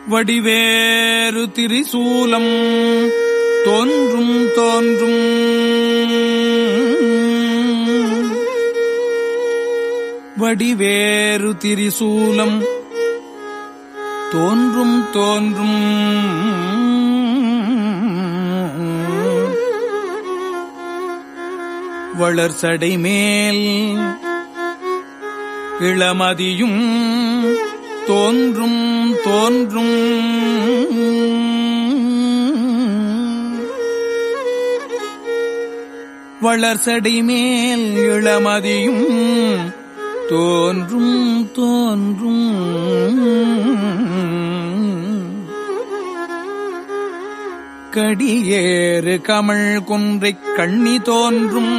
வடிவேறு திரிசூலம் தோன்றும் தோன்றும் வடிவேறு திரிசூலம் தோன்றும் தோன்றும் வளர்சடை மேல் இளமதியும் தோன்றும் தோன்றும் வளர்சடை மேல் இளமதியும் தோன்றும் தோன்றும் கடியேறு கமழ் குன்றைக் கண்ணி தோன்றும்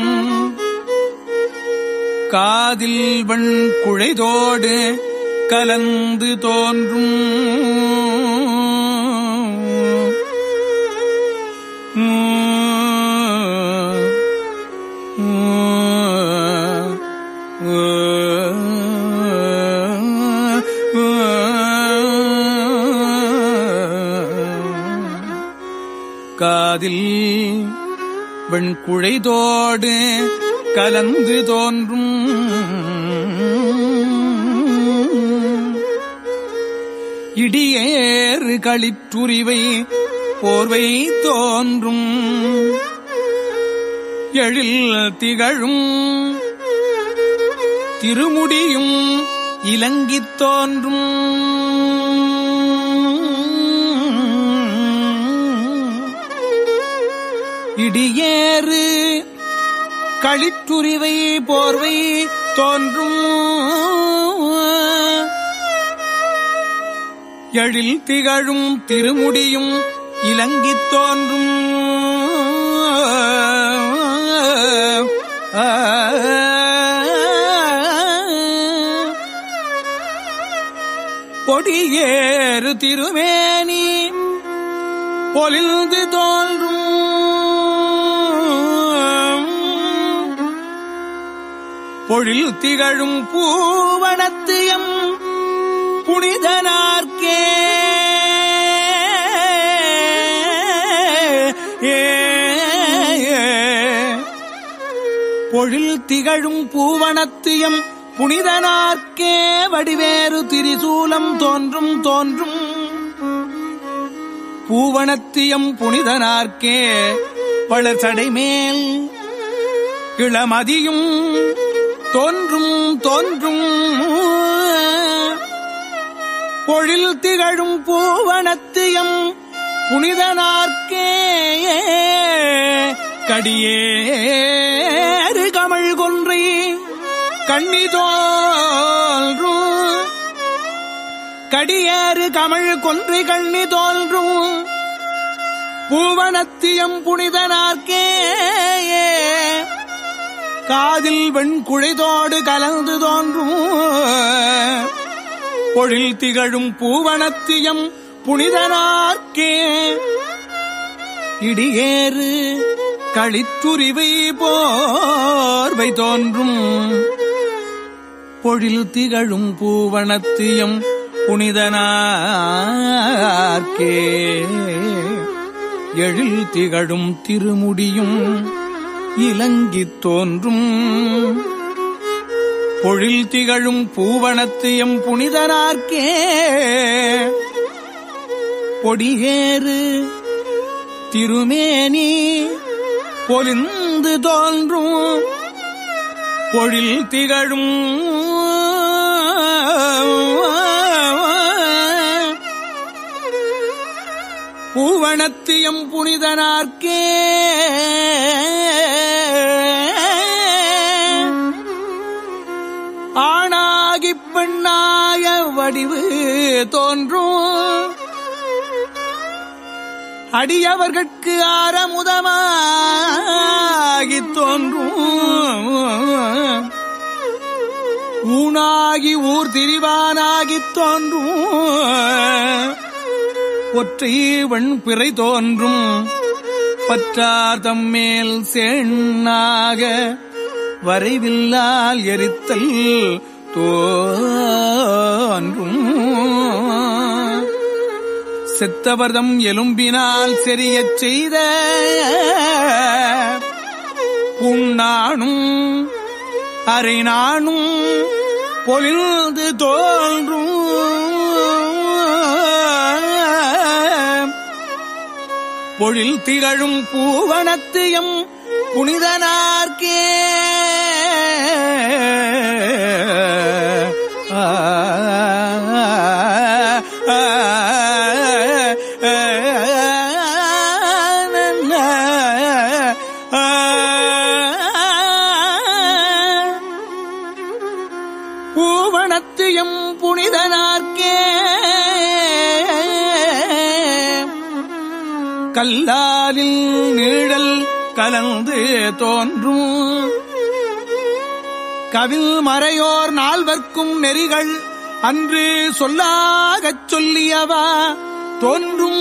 காதில் வண் குழைதோடு கலந்து தோன்றும் காதில் வெண்குழைதோடு கலந்து தோன்றும் இடியேறு களிற்றுரிவை போர்வை தோன்றும் எழில் திகழும் திருமுடியும் இலங்கித் தோன்றும் இடியேறு களிற்றுரிவை போர்வை தோன்றும் எழில் திகழும் திருமுடியும் இலங்கித் தோன்றும் பொடியேறு திருமேனி பொலிந்து தோன்றும் பொழில் திகழும் பூவனத்தியம் புனிதனார்க்கே பொழில் திகழும் பூவனத்தியம் புனிதனார்க்கே வடிவேறு திரிசூலம் தோன்றும் தோன்றும் பூவனத்தியம் புனிதனார்க்கே வளர்ச்சடை மேல் இளமதியும் தோன்றும் தோன்றும் பொழில் திகழும் பூவனத்தியம் புனிதனார்க்கே கடியேறு கமழ் கொன்றை கண்ணி தோன்றும் கடியேறு கமழ் கொன்றை கண்ணி தோன்றும் பூவனத்தியம் புனிதனார்க்கே காதில் வெண்குழைதோடு கலந்து தோன்றும் பொழில் திகழும் பூவனத்தியம் புனிதனார்க்கே இடியேறு களித்துரிவை போர்வை தோன்றும் பொழில் திகழும் பூவனத்தியம் புனிதனார்க்கே எழில் திகழும் திருமுடியும் இலங்கித் தோன்றும் பொழில் திகழும் பூவனத்தியம் புனிதனார்க்கே பொடியேறு திருமேனி பொலிந்து தோன்றும் பொழில் திகழும் பூவனத்தியம் புனிதனார்க்கே ஆணாகிப் பெண்ணாய வடிவு தோன்றும் அடியவர்கட்கு ஆரமுதமாகித் தோன்றும் ஊனாகி ஊர் திரிவானாகித் தோன்றும் ஒற்றை வெண்பிறை தோன்றும் பற்றாதம் மேல் சேண்ணாக வரைவில்லால் எரித்தல் தோன்றும் செத்தவர்தம் எலும்பினால் செறியச் செய்த உண்ணானும் அரை நானும் பொலிந்து தோன்றும் பொழில் திகழும் பூவனத்தியம் புனிதனார்க்கே ஆ, ஆ, ஆ, பூவனத்தியம் புனிதனார்க்கே கல்லாலில் நீழல் கலந்து தோன்றும் கவில் மறையோர் நால்வர்க்கும் நெறிகள் அன்று சொல்லாகச் சொல்லியவா தோன்றும்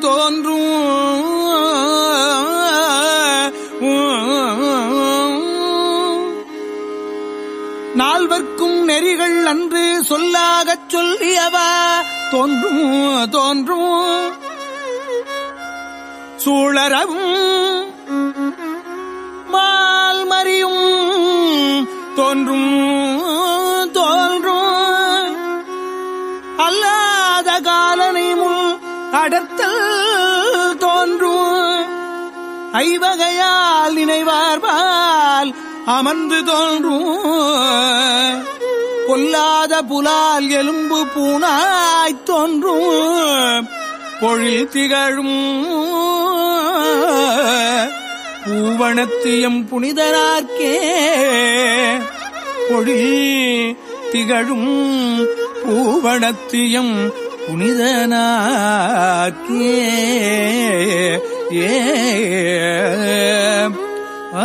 தோன்றும் நால்வர்க்கும் நெறிகள் அன்று சொல்லாகச் சொல்லியவா தோன்றும் தோன்றும் சூழரவும் மால்மறியும் தோன்றும் தோன்றும் அல்லாத காலனை முள் அடர்த்தல் தோன்றும் ஐவகையால் நினைவார்பால் அமர்ந்து தோன்றும் பொல்லாத புலால் எலும்பு பூனாய்த் தோன்றும் பொழில் திகழும் பூவனத்தியம் புனிதனார்க்கே பொழில் திகழும் பூவனத்தியம் புனிதனார்க்கே ஏ ஆ.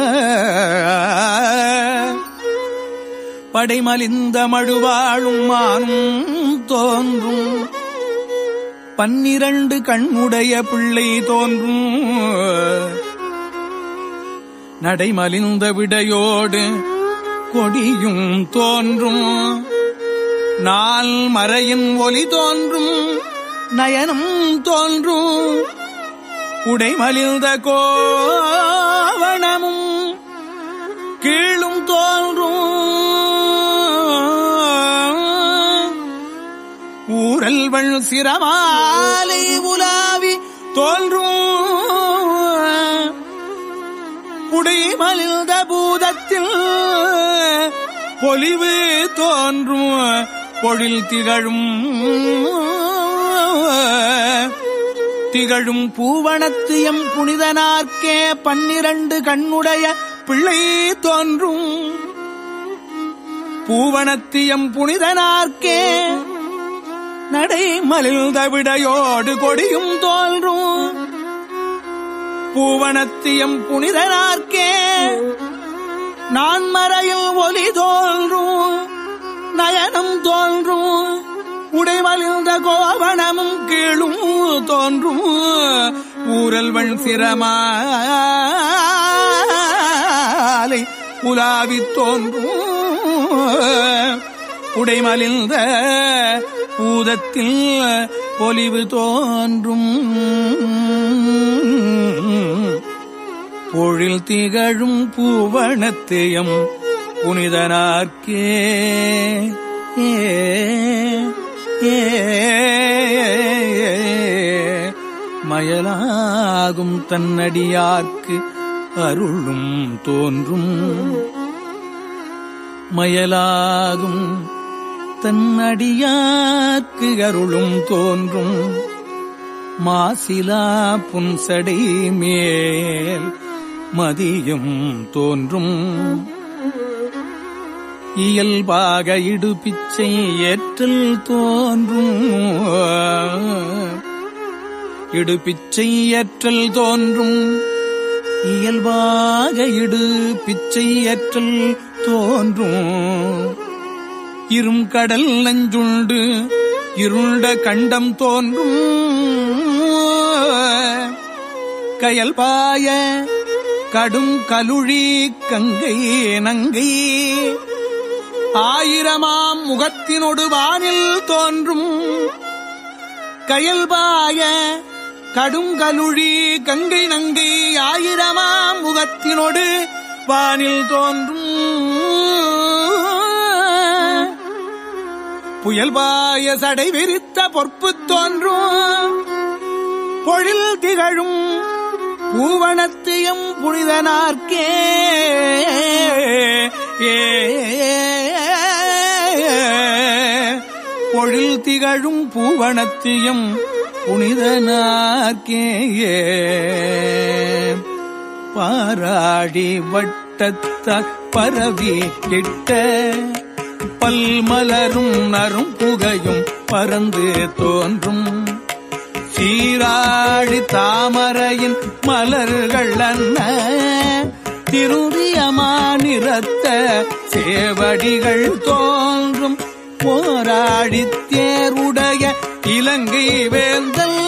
படைமலிந்த மழுவாழும் மானும் தோன்றும் பன்னிரண்டு கண்முடைய பிள்ளை தோன்றும் நடைமலிந்த விடையோடு கொடியும் தோன்றும் நாள் மறையின் ஒலி தோன்றும் நயனம் தோன்றும் உடைமலிந்த கோவணமும் கீழும் தோன்றும் ஊரல்வள் சிரமாலை உலாவி தோன்றும் புடைமலிந்த பூதத்தில் பொலிவு தோன்றும் பொழில் திகழும் திகழும் பூவனத்தியம் புனிதனார்க்கே பன்னிரண்டு கண்ணுடைய பிள்ளை தோன்றும் பூவனத்தியம் புனிதனார்க்கே நடை மலிழ்ந்த விடையோடு கொடியும் தோன்றும் பூவனத்தியம் புனிதனார்க்கே நான் மறையில் ஒலி தோன்றும் நயனம் தோன்றும் உடைமலிழ்ந்த கோவணமும் கீழும் தோன்றும் ஊரல்வன் சிரமாலை உலாவித் தோன்றும் உடைமலிழ்ந்த பூதத்தில் பொலிவு தோன்றும் பொழில் திகழும் பூவனத்தியம் புனிதனார்க்கே ஏ, ஏ, மயலாகும் தன்னடியார்க்கு அருளும் தோன்றும் மயலாகும் தன்னடியார்க்கு அருளும் தோன்றும் மாசிலா புன்சடை மேல் மதியும் தோன்றும் இயல்பாக இடுபிச்சை ஏற்றல் தோன்றும் இடுபிச்சை ஏற்றல் தோன்றும் இயல்பாக இடு பிச்சை ஏற்றல் தோன்றும் இரும் கடல் நஞ்சுண்டு இருண்ட கண்டம் தோன்றும் கயல் பாய கடும் கலுழி கங்கை நங்கை ஆயிரமாம் முகத்தினொடு வானில் தோன்றும் கயல்பாய கடுங்கலுழி கங்கை நங்கை ஆயிரமாம் முகத்தினோடு வானில் தோன்றும் புயல்பாய சடை விரித்த பொற்பு தோன்றும் பொழில் திகழும் பூவனத்தையும் புனிதனார்க்கே ஏ பொழில் திகழும் பூவனத்தையும் புனிதனார்க்கே பாராடி வட்டத்த பரவி கிட்ட பல்மலரும் நரும் புகையும் பறந்து தோன்றும் சீராழி தாமரையின் மலர்கள் அன்ன திருவியமானிறத்த சேவடிகள் தோன்றும் போராடி தேருடைய இலங்கை வேந்தல்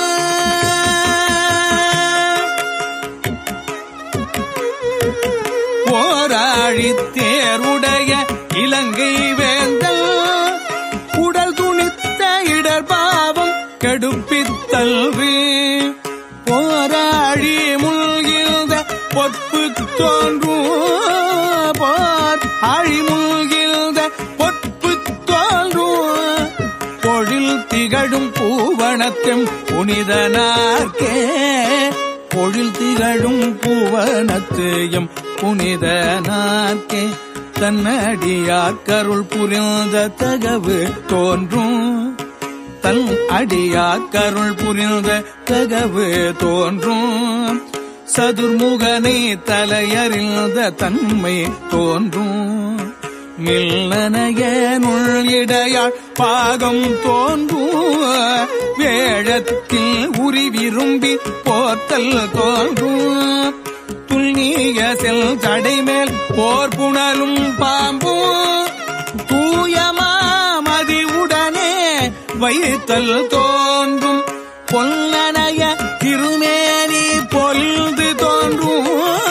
போராடி தேருடைய இலங்கை வேந்தல் உடல் துணித்த இடர்பாவம் கெடுப்பித்தல்வி போராடி முழ்கிழ்ந்த பொற்பு தோன்றும் போர் ஆழி முழ்கிழ்ந்த பொற்பு தோன்றும் பொழில் திகழும் பூவனத்தும் புனிதனார்க்கே பொழில் திகழும் பூவனத்தையும் புனிதனார்க்கே தன்னடியாக்கருள் புரிந்த தகவு தோன்றும் தன் அடியாக்கருள் புரிந்த தகவு தோன்றும் சதுர்முகனை தலையறிந்த தன்மை தோன்றும் மில்லனைய நுழையாள் பாகம் தோன்றும் வேழத்தில் உரி விரும்பி போத்தல் தோன்றும் துல்லிய செல் தடைமேல் போர் புணலும் பாம்பும் தூயமாமதி உடனே வைத்தல் தோன்றும் பொல்லனைய திருமேனி பொல்து தோன்றும்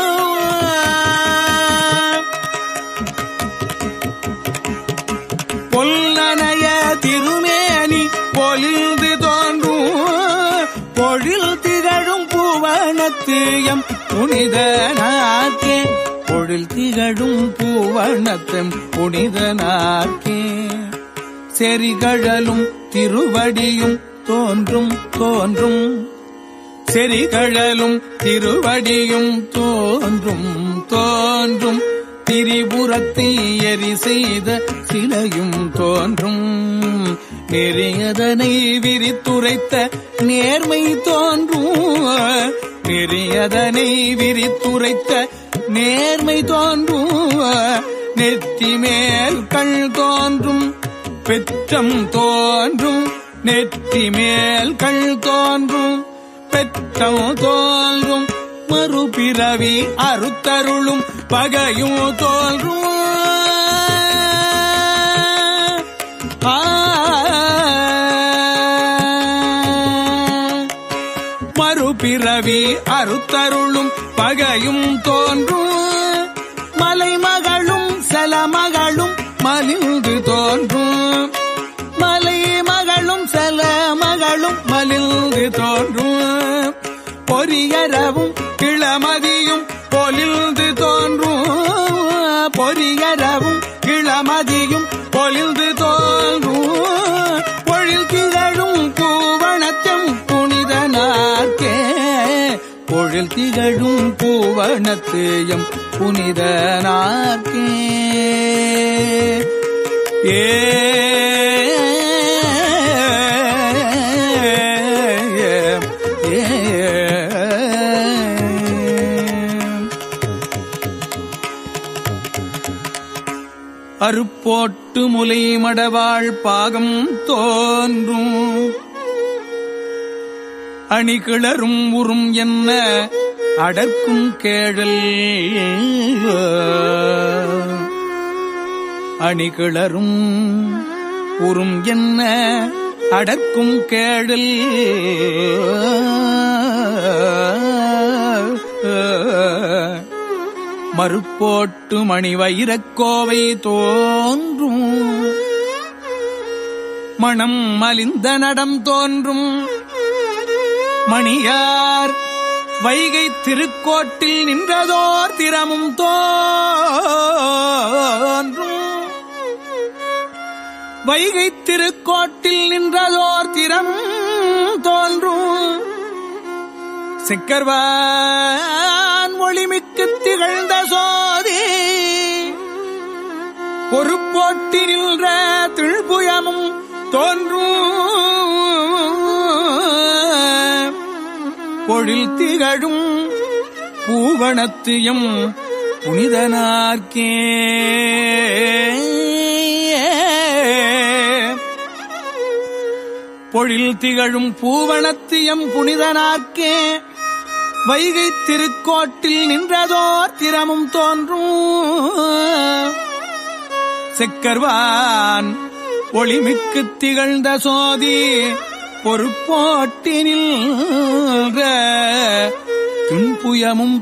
பொல்லனைய திருமேனி பொலிந்து தோன்றும் பொழில் திகழும் பூவனத்தியம் புனிதனாக்கே பொழில் திகழும் பூவனத்தம் புனிதனாக்கே செரிகழலும் திருவடியும் தோன்றும் தோன்றும் செரிகழலும் திருவடியும் தோன்றும் தோன்றும் திரிபுரத்தை எரி செய்த சிலையும் தோன்றும் நெறியதனை விரித்துரைத்த நேர்மை தோன்றும் நெறியதனை விரித்துரைத்த நேர்மை தோன்றும் நெற்றி மேல் கண் தோன்றும் பெற்றம் தோன்றும் நெற்றி மேல் கண் தோன்றும் பெற்றம் தோன்றும் மறுபிறவி அறுத்தருளும் பகையும் தோன்றும் ஆ. மறுபிறவி அறுத்தருளும் பகையும் தோன்றும் மலைமகளும் செலமகளும் மலிந்து தோன்றும் மலை மகளும் செல மகளும் மலிந்து தோன்றும் பொரியரவும் இளமதியும் பொலிந்து தோன்றும் பொரியரவும் இளமதியும் பொலிந்து தோன்றும் பொழில் திகழும் பூவனத்தம் புனிதனார்க்கே பொழில் திகழும் பூவனத்தையும் புனிதனார்க்கே ஏ அருப்போட்டு முலை மடவாள் பாகம் தோன்றும் அணிகிளரும் உறும் என்ன அடர்க்கும் கேழல் அணிகிளரும் உறும் என்ன அடர்க்கும் கேழல் மறுப்போட்டு மணி வைரக்கோவை தோன்றும் மணம் மலிந்த நடம் தோன்றும் மணியார் வைகை திருக்கோட்டில் நின்றதோர் திறமும் தோன்றும் வைகை திருக்கோட்டில் நின்றதோர் திறம் தோன்றும் செக்கர்வான் ஒளிமிக்கு திகழ்ந்த சோதி பொறுப்போட்டி நின்ற திழ்புயமும் தோன்றும் பொழில் திகழும் பூவனத்தியம் புனிதனார்க்கே பொழில் திகழும் பூவனத்தியம் புனிதனார்க்கே வைகை திருக்கோட்டில் நின்றதோர் திறமும் தோன்றும் செக்கர்வான் ஒளிமிக்கு திகழ்ந்த சோதி பொறுப்போட்டினில் துன்புயமும்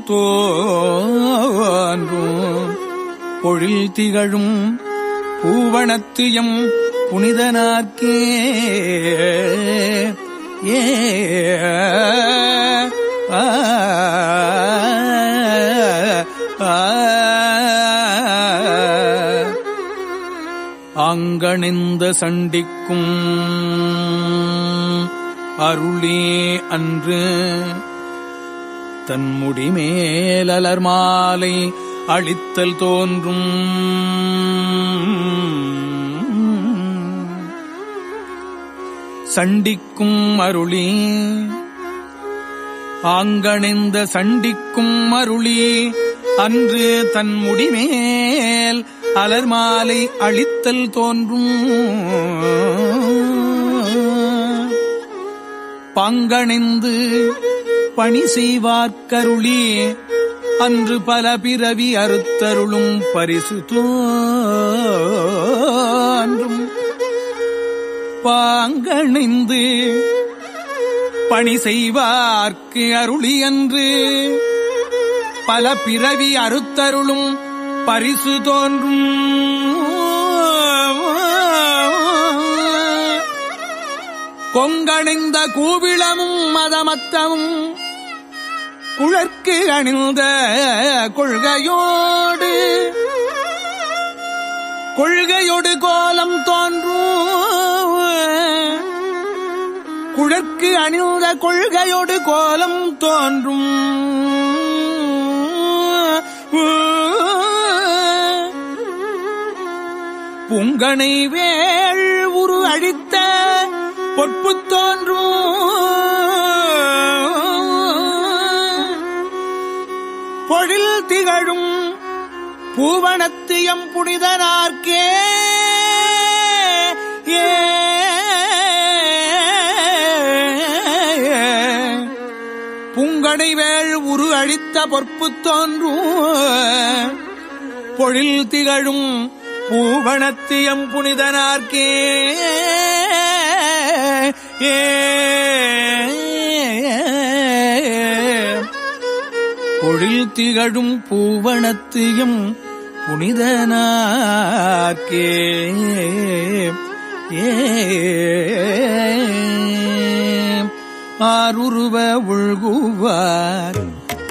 தோன்றும் பொழில் திகழும் பூவனத்தியம் புனிதனார்க்கே ஏ ஆ ஆ ஆங்கணிந்த சண்டிக்கும் அருளே அன்று தன்முடி மேலலர் மாலை அழித்தல் தோன்றும் சண்டிக்கும் அருளே ஆங்கணிந்த சண்டிக்கும் அருளி அன்று தன் முடிமேல் அலர் மாலை அழித்தல் தோன்றும் பங்கணிந்து பணி செய்வார்க்கருளி அன்று பல பிறவி அறுத்தருளும் பரிசு தோன்றும் பாங்கணிந்து பணி செய்வார்க்கு அருளி அன்று பல பிறவி அறுத்தருளும் பரிசு தோன்றும் கொங்கணிந்த கூவிளமும் மதமத்தமும் குழற்கு அணிந்த கொள்கையோடு கொள்கையோடு கோலம் தோன்றும் குழற்கு அணிந்த கொள்கையோடு கோலம் தோன்றும் புங்கனை வேள் உரு அழித்த பொற்பு தோன்றும் பொழில் திகழும் பூவனத்தியம் புனிதனார்க்கே ஏ புங்கடை வேள் உரு அழித்த பொற்பு தோன்றும் பொழில் திகழும் பூவனத்தியம் புனிதனார்க்கே ஏ பொழில் திகழும் பூவனத்தியம் புனிதனார்க்கே ஏ ஆருருவ உள்குவார்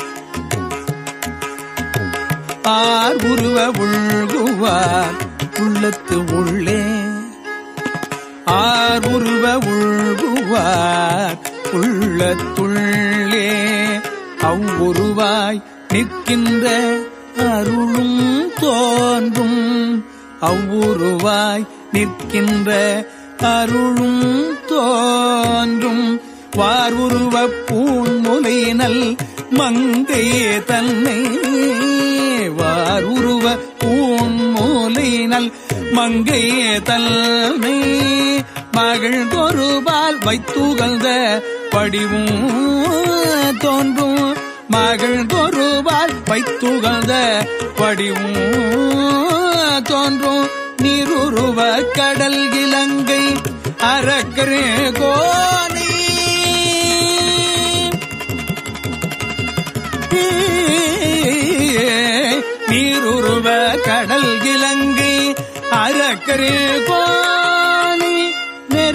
ஆர் உருவ உள்குவார் உள்ளத்து உள்ளே ஆர் உருவ உள்குவார் உள்ளத்துள்ளே அவ்வுருவாய் நிற்கின்ற அருளும் தோன்றும் அவ்வுருவாய் நிற்கின்ற அருளும் தோன்றும் வாருருவ பூண்முலையினல் மங்கையே தன்னை வாருருவ பூண்மூலையினல் மங்கையே தன்னை மகள் தொருபால் வைத்துகழ்ந்த படிவும் தோன்றும் மகள் தொருபால் வைத்துகழ்ந்த படிவும் தோன்றும் நீருருவ கடல் இலங்கை அரக்கரே கோனி நீருருவ கடல் இலங்கை அரக்கரே கோனி மே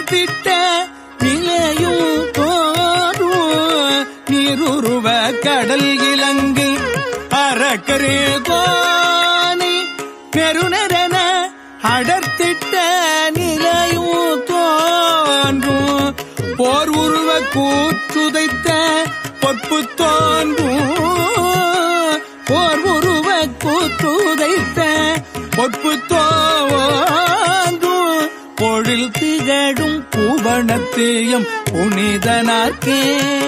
அடர்த்திட்ட நிலையும் தோறும் நீருருவ கடல் இலங்கை அறக்கரே கோனை பெருநரன அடர்த்திட்ட நிலையும் தோன்றும் போர் உருவ கூற்றுதைத்த பொற்பு தோன்றும் போர் உருவ கூற்றுதைத்த பொற்பு தோன்றும் பொழில் திகழும் பூவனத்தேயம் புனிதனார்க்கே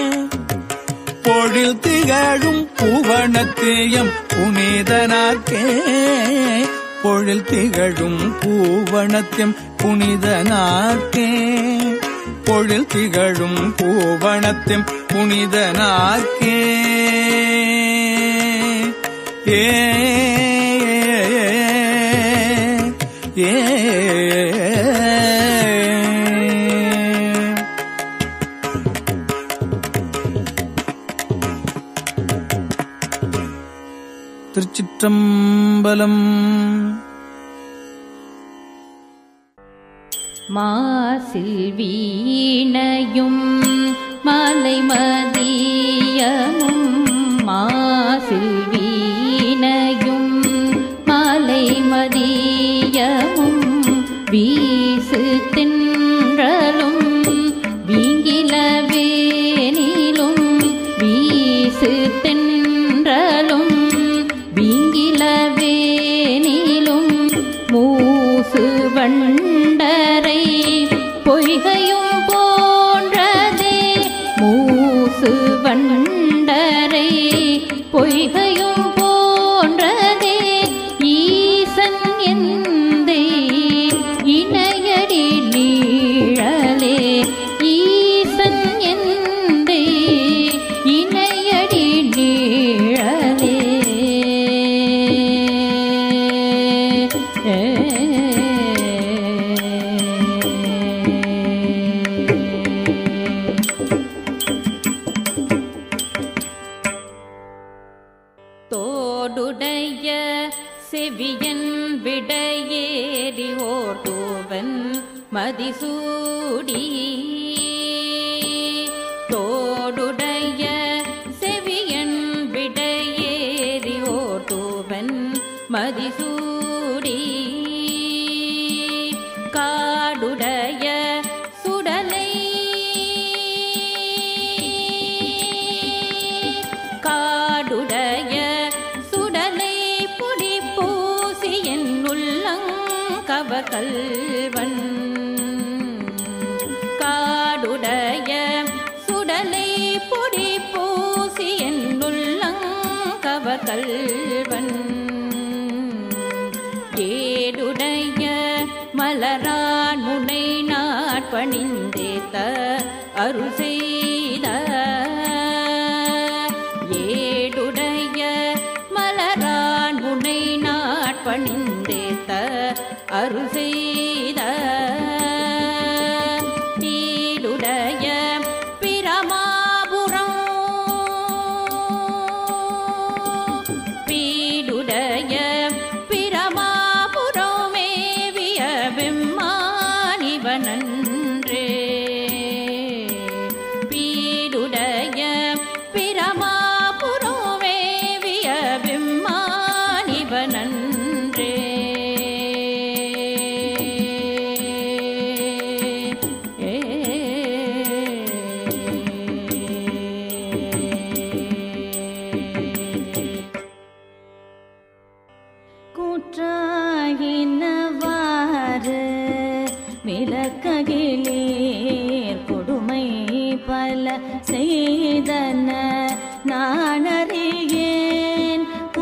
பொழில் திகழும் பூவனத்தேயம் புனிதனார்க்கே பொழில் திகழும் பூவனத்தியம் புனிதனார்க்கே பொழில் திகழும் பூவனத்தியம் புனிதனார்க்கே ஏ ஏ திருச்சிற்றம்பலம் மாசில் வீணையும் மாலை மதியமும் மாசில் வீணையும் மாலை மதியமும் வீசு தென்றலும் வீங்கில வேனிலும் வீசு தென்றலும் வீங்கில வேனிலும் மூசு வண்டரை பொய்கையும் போன்றதே மூசு வண்டரை பொய்கையும் போன்றதே ஈசன் எந்தை இணையடி நீழலே ஈசன் எந்தை இணையடி நீழலே தோடுடைய செவியன் விடையேறி ஓர் தூவன் மதிசூடி தோடுடைய செவியன் விடையேறி ஓர் தூவன் மதிசூடி காடுடைய சுடலை காடுடைய சுடலை பொடி பூசி என் உள்ளங்கவ கல்வன் காடுடைய சுடலை பொடி பூசி என் உள்ளங்கவ கல்வன் ஏடுடைய மலரான் முனை நாட்பணிந்தேத்த அருள் செய்த ஏடுடைய மலரான் முனை நாட்பணிந்தேத்த அருள் செய்த தீடுடைய பிரமாபுரம் பீடுடைய பிரமாபுரமேவிய பெம்மானிவனன்றே பீடுடைய பிரமாபுரமேவிய பெம்மானிவனன்றே கூற்றாயினவாறு விளக்ககிலேர் கொடுமை பல செய்தன நானறியேன்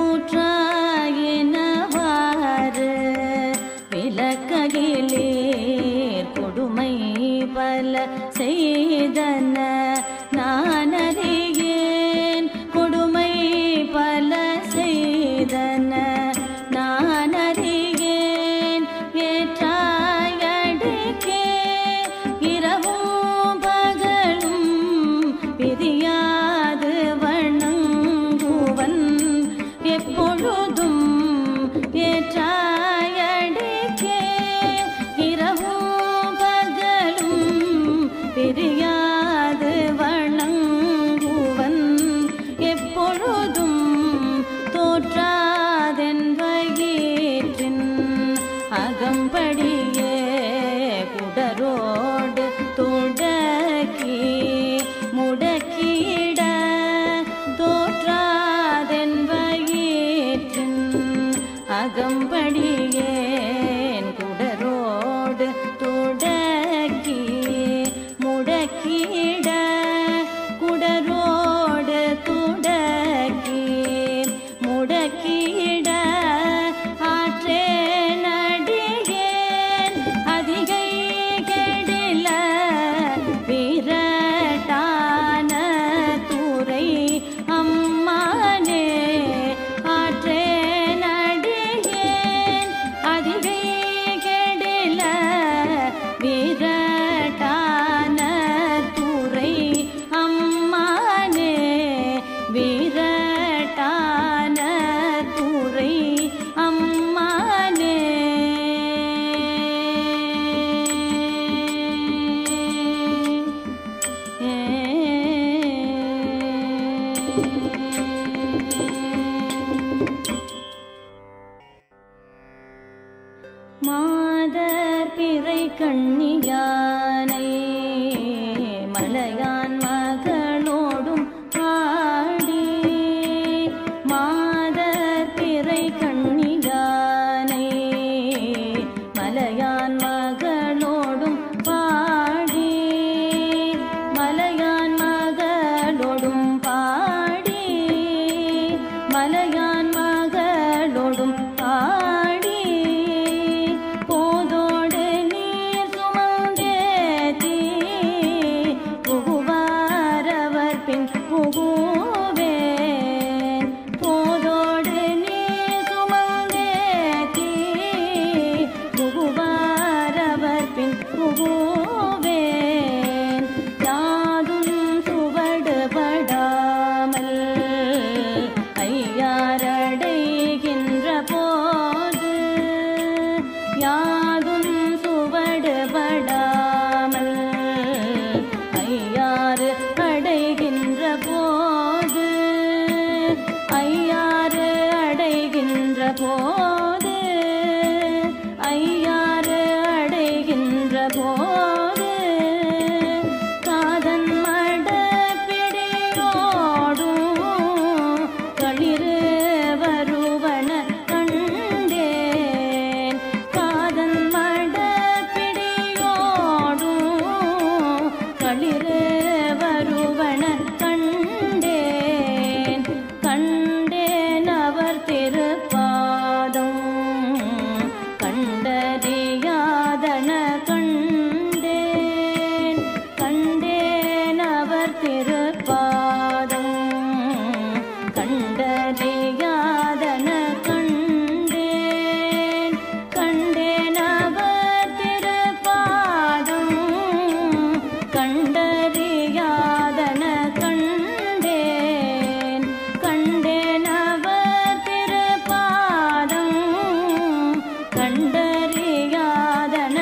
கூற்றாயினவாறு விளக்ககிலேர் கொடுமை பல செய்தன நானறியேன் கொடுமை பல செய்தன நானறியேன் ஏற்றாயடிக்கே இரவும் பகலும் பிரியாது வணங்குவன் எப்பொழுதும் ஏற்றாயடிக்கே இரவும் பகலும் மலையான் மகளோடும் பாடி மாதர் பிறை கண்ணியானை மலையான் மகளோடும் பாடி மலையான் மகளோடும் பாடி மலையான் மகளோடும் பாடி போதோடு நீர் சுமந்தேத்தி புகுவாரவர் பின் புகுவேன் போதோடு நீர் சுமந்தேத்தி புகுவாரவர் பின் புகுவேன் யாதும் சுவடுபடாமல் ஐயாரடைகின்ற போது யாதும் சுவடுபடாமல் ஐயாறு அடைகின்ற போது ஐயாறு அடைகின்ற போது ஐயாறு அடைகின்ற போது காதன் மட பிடியோடும் களிறு வருவன கண்டேன் காதன் மட பிடியோடும் களிறு வருவன கண்டேன் கண்டேன் அவர் திருப்பாதம் கண்டறியாதன கண்டேன் கண்டேன் அவர் திருப்பாதம் கண்டறியாதன கண்டேன் கண்டேன் அவர் திருப்பாதம் கண்டறியாதன கண்டேன் கண்டேன் அவர் திருப்பாதம் கண்டறியாதன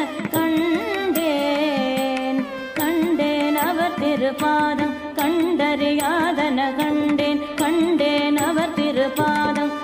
கண்டேன் கண்டேன் அவர் திருப்பாதம் கண்டறியாதன கண்டேன் கண்டேன் அவர் திருப்பாதம்